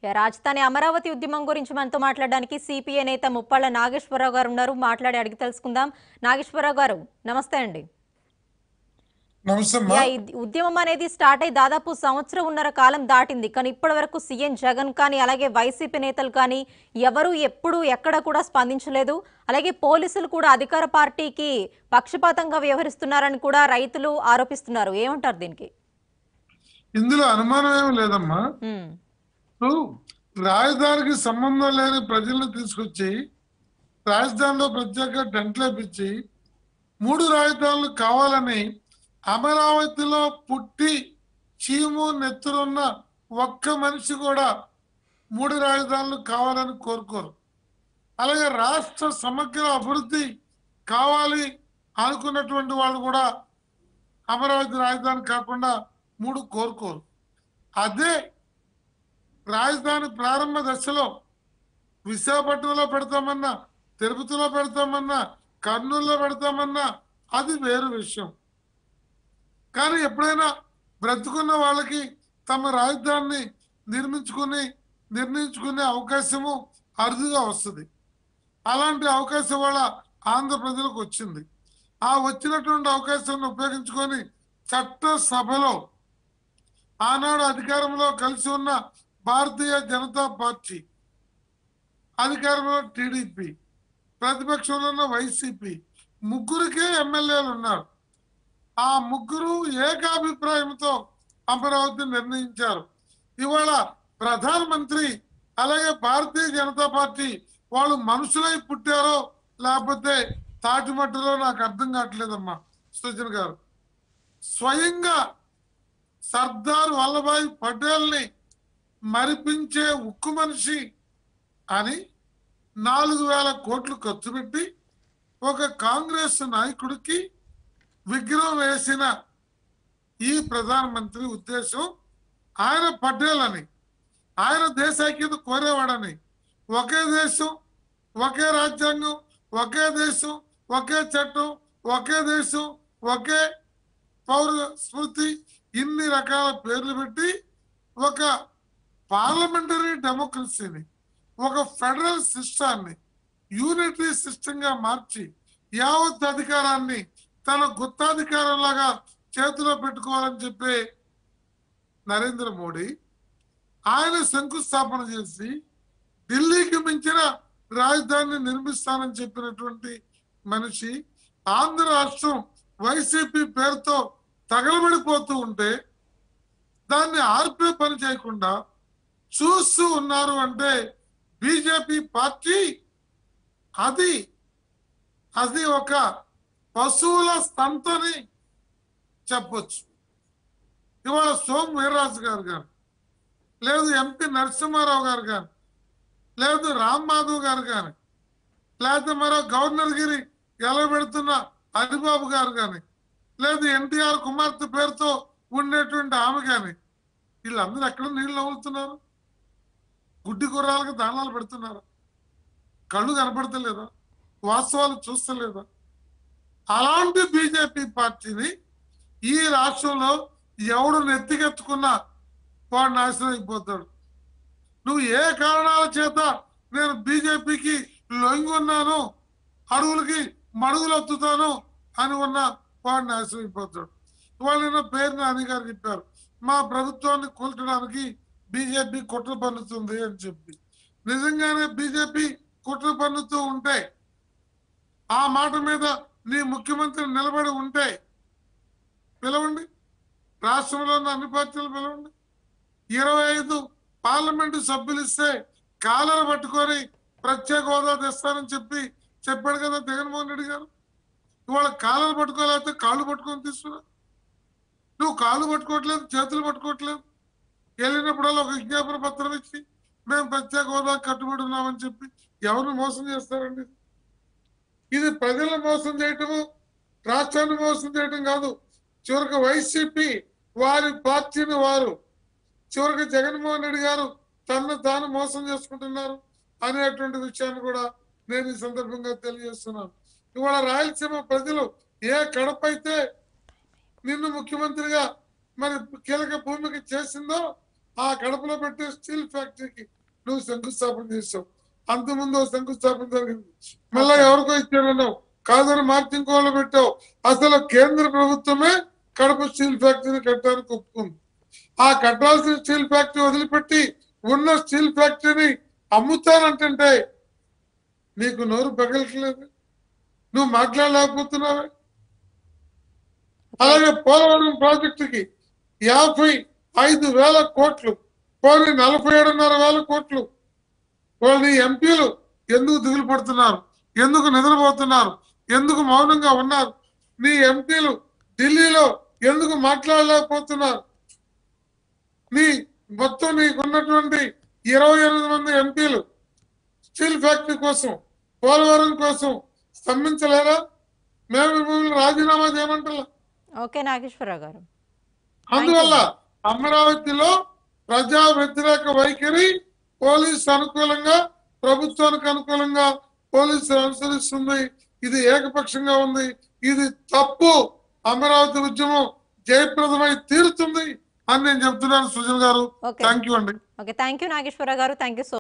రాజధాని అమరావతి ఉద్యమం గురించి మనతో మాట్లాడడానికి సిపిఐ నేత ముప్పాళ్ల నాగేశ్వరరావు గారు ఉన్నారు మాట్లాడి అడిగి తెలుసుకుందాం నాగేశ్వరరావు గారు నమస్తే అండి నమస్తే అమ్మా యా, ఈ ఉద్యమం అనేది స్టార్ట్ అయ్యి దాదాపు సంవత్సరం ఉన్నర కాలం దాటింది కానీ ఇప్పటి వరకు సీఎం జగన్ కానీ అలాగే వైసీపీ నేతలు కానీ ఎవరు ఎప్పుడు ఎక్కడ కూడా స్పందించలేదు అలాగే పోలీసులు కూడా అధికార పార్టీకి పక్షపాతంగా వ్యవహరిస్తున్నారని కూడా రైతులు ఆరోపిస్తున్నారు ఏమంటారు దీనికి ఇందులో అనుమానం ఏమి లేదమ్మా ఉమ్, ఇప్పుడు రాజధానికి సంబంధం లేని ప్రజలను తీసుకొచ్చి రాజధానిలో ప్రత్యేక టెంట్లు వేపించి మూడు రాజధానులు కావాలని అమరావతిలో పుట్టి చీము నెత్తురున్న ఒక్క మనిషి కూడా మూడు రాజధానులు కావాలని కోరుకోరు అలాగే రాష్ట్ర సమగ్ర అభివృద్ధి కావాలి అనుకున్నటువంటి వాళ్ళు కూడా అమరావతి రాజధాని కాకుండా మూడు కోరుకోరు అదే రాజధాని ప్రారంభ దశలో విశాఖపట్నంలో పెడతామన్నా తిరుపతిలో పెడతామన్నా కర్నూలులో పెడతామన్నా అది వేరు విషయం కానీ ఎప్పుడైనా బ్రతుకున్న వాళ్ళకి తమ రాజధానిని నిర్మించుకుని నిర్ణయించుకునే అవకాశము అరుదుగా వస్తుంది అలాంటి అవకాశం వాళ్ళ ఆంధ్ర ప్రజలకు వచ్చింది ఆ వచ్చినటువంటి అవకాశాన్ని ఉపయోగించుకొని చట్ట సభలో ఆనాడు అధికారంలో కలిసి ఉన్న భారతీయ జనతా పార్టీ అధికారంలో టీడీపీ ప్రతిపక్షంలో ఉన్న వైసీపీ ముగ్గురికే ఎమ్మెల్యేలు ఉన్నారు ఆ ముగ్గురు ఏకాభిప్రాయంతో అమరావతి నిర్ణయించారు ఇవాళ ప్రధానమంత్రి అలాగే భారతీయ జనతా పార్టీ వాళ్ళు మనుషులై పుట్టారో లేకపోతే తాటిమట్టులో నాకు అర్థం కావట్లేదమ్మా సృజన్ గారు స్వయంగా సర్దార్ వల్లభాయ్ పటేల్ని మరిపించే ఉక్కు మనిషి అని నాలుగు వేల కోట్లు ఖర్చు పెట్టి ఒక కాంగ్రెస్ నాయకుడికి విగ్రహం వేసిన ఈ ప్రధానమంత్రి ఉద్దేశం ఆయన పటేల్ అని ఆయన దేశ ఐక్యత కోరేవాడని ఒకే దేశం ఒకే రాజ్యాంగం ఒకే దేశం ఒకే చట్టం ఒకే దేశం ఒకే పౌర స్మృతి ఇన్ని రకాల పేర్లు పెట్టి ఒక పార్లమెంటరీ డెమోక్రసీని ఒక ఫెడరల్ సిస్టాన్ని యూనిటరీ సిస్టమ్ గా మార్చి యావత్ అధికారాన్ని తన గుత్తాధికారంలాగా చేతిలో పెట్టుకోవాలని చెప్పి నరేంద్ర మోడీ ఆయన శంకుస్థాపన చేసి ఢిల్లీకి మించిన రాజధానిని నిర్మిస్తానని చెప్పినటువంటి మనిషి ఆంధ్ర రాష్ట్రం వైసీపీ పేరుతో తగలబడిపోతూ ఉంటే దాన్ని ఆర్పే పని చేయకుండా చూస్తూ ఉన్నారు అంటే బీజేపీ పార్టీ అది అది ఒక పశువుల స్తంతని చెప్పొచ్చు ఇవాళ సోమ్ వీర్రాజు గారు గారు లేదు ఎంపీ నరసింహారావు గారు గారు లేదు రామ్ మాధవ్ గారు కానీ లేకపోతే మరో గవర్నర్ గిరి ఎలబెడుతున్న హరిబాబు గారు కానీ లేదు ఎన్టీఆర్ కుమార్తె పేరుతో ఉండేటువంటి ఆమె కానీ వీళ్ళందరూ ఎక్కడ నీళ్ళు నవ్వులుతున్నారు గుడ్డి గుర్రాలకు దానాలు పెడుతున్నారు కళ్ళు కనపడతలేదా వాస్తవాలు చూస్తలేదా అలాంటి బీజేపీ పార్టీని ఈ రాష్ట్రంలో ఎవడు నెత్తికెత్తుకున్నా వాడు నాశనం అయిపోతాడు నువ్వు ఏ కారణాల చేత నేను బీజేపీకి లొంగి ఉన్నాను అడుగులకి మడుగులు ఎత్తుతాను అని ఉన్న వాడు నాశనం అయిపోతాడు వాళ్ళు నిన్న పేరు నాని గారు చెప్పారు మా ప్రభుత్వాన్ని కూల్చడానికి బీజేపీ కుట్ర పన్నుతుంది అని చెప్పి నిజంగానే బీజేపీ కుట్ర పన్నుతూ ఉంటే ఆ మాట మీద నీ ముఖ్యమంత్రి నిలబడి ఉంటే పిలవండి రాష్ట్రంలో ఉన్న అన్ని పార్టీలు పిలవండి ఇరవై ఐదు పార్లమెంటు సభ్యులు ఇస్తే కాలర్ పట్టుకొని ప్రత్యేక హోదా తెస్తానని చెప్పి చెప్పాడు కదా జగన్మోహన్ రెడ్డి గారు ఇవాళ కాలర్ పట్టుకోలేకపోతే కాళ్ళు పట్టుకొని తీసుకురా నువ్వు కాళ్ళు పట్టుకోవట్లేదు చేతులు పట్టుకోవట్లేదు వెళ్ళినప్పుడల్లా ఒక విజ్ఞాపన పత్రం ఇచ్చి మేము ప్రత్యేక హోదా కట్టుబడి ఉన్నామని చెప్పి ఎవరిని మోసం చేస్తారండి ఇది ప్రజలను మోసం చేయటము రాష్ట్రాన్ని మోసం చేయటం కాదు చివరికి వైసీపీ వారి పార్టీని వారు చివరికి జగన్మోహన్ రెడ్డి గారు తనను తాను మోసం చేసుకుంటున్నారు అనేటువంటి విషయాన్ని కూడా నేను ఈ సందర్భంగా తెలియజేస్తున్నాను ఇవాళ రాయలసీమ ప్రజలు ఏ కడప అయితే నిన్ను ముఖ్యమంత్రిగా మరి కీలక భూమికి చేసిందో ఆ కడపలో పెట్టే స్టీల్ ఫ్యాక్టరీకి నువ్వు శంకుస్థాపన చేసావు అంతకుముందు ఓ శంకుస్థాపన జరిగింది మళ్ళా ఎవరికో ఇచ్చారన్నావు కాదని మార్చి ఇంకోళ్ళు పెట్టావు అసలు కేంద్ర ప్రభుత్వమే కడప స్టీల్ ఫ్యాక్టరీని కట్టడానికి ఒప్పుకుంది ఆ కట్టాల్సిన స్టీల్ ఫ్యాక్టరీ వదిలిపెట్టి ఉన్న స్టీల్ ఫ్యాక్టరీని అమ్ముతానంటుంటే నీకు నోరు పగలట్లేదు నువ్వు మాట్లాడలేకపోతున్నావే అలాగే పోలవరం ప్రాజెక్టుకి యాభై ఐదు వేల కోట్లు పోనీ నలభై ఏడున్నర వేల కోట్లు వాళ్ళని ఎంపీలు ఎందుకు దిగులు పడుతున్నారు ఎందుకు నిద్రపోతున్నారు ఎందుకు మౌనంగా ఉన్నారు నీ ఎంపీలు ఢిల్లీలో ఎందుకు మాట్లాడలేకపోతున్నారు నీ మొత్తం నీకున్నటువంటి ఇరవై ఎనిమిది మంది ఎంపీలు స్టీల్ ఫ్యాక్టరీ కోసం పోలవరం కోసం స్తంభించలేరా మేము మిమ్మల్ని రాజీనామా చేయమంటలా ఓకే నాగేశ్వరరావు గారు అందువల్ల అమరావతిలో ప్రజా వ్యతిరేక వైఖరి పోలీసు అనుకూలంగా ప్రభుత్వానికి అనుకూలంగా పోలీసు అనుసరిస్తుంది ఇది ఏకపక్షంగా ఉంది ఇది తప్పు అమరావతి ఉద్యమం జయప్రదమై తీరుతుంది అని నేను చెప్తున్నాను Sujan garu okay thank you అండి okay thank you Nageswararao garu thank you so